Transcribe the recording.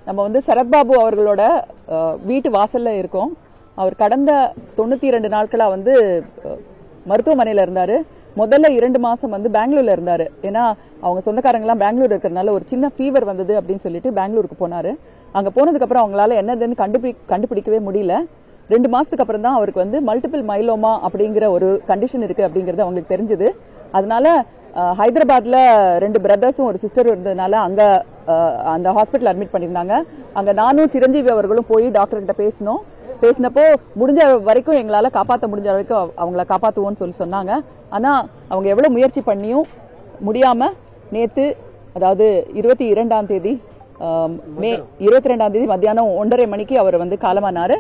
நம்ம வந்து சரத்பாபு அவர்களோட அஹ், வீட்டு வாசல்ல இருக்கோம் அவர் கடந்த தொண்ணூத்தி இரண்டு நாட்களா வந்து அஹ், மருத்துவமனையில இருந்தாரு முதல்ல இரண்டு மாசம் வந்து பெங்களூர்ல இருந்தாரு ஏன்னா அவங்க சொந்தக்காரங்கலாம் பெங்களூர் இருக்கிறதுனால ஒரு சின்ன ஃபீவர் வந்தது அப்படின்னு சொல்லிட்டு பெங்களூருக்கு போனாரு அங்க போனதுக்கு அப்புறம் அவங்களால என்னதுன்னு கண்டுபி கண்டுபிடிக்கவே முடியல ரெண்டு மாசத்துக்கு அப்புறம் தான் அவருக்கு வந்து மல்டிபிள் மைலோமா அப்படிங்கிற ஒரு கண்டிஷன் இருக்கு அப்படிங்கிறது அவங்களுக்கு தெரிஞ்சது அதனால அஹ், ஹைதராபாத்ல ரெண்டு பிரதர்ஸும் ஒரு சிஸ்டரும் இருந்ததுனால அங்க அஹ், அந்த ஹாஸ்பிட்டல் அட்மிட் பண்ணியிருந்தாங்க அங்க நானும் சிரஞ்சீவி அவர்களும் போய் டாக்டர் கிட்ட பேசினோம் பேசினப்போ முடிஞ்ச வரைக்கும் எங்களால காப்பாற்ற முடிஞ்ச வரைக்கும் அவ- அவங்கள காப்பாத்துவோம்னு சொல்லி சொன்னாங்க ஆனா அவங்க எவ்வளவு முயற்சி பண்ணியும் முடியாம நேத்து அதாவது இருபத்தி இரண்டாம் தேதி ஆம், மே இருபத்தி ரெண்டாம் தேதி மத்தியானம் ஒன்றரை மணிக்கு அவர் வந்து காலமானாரு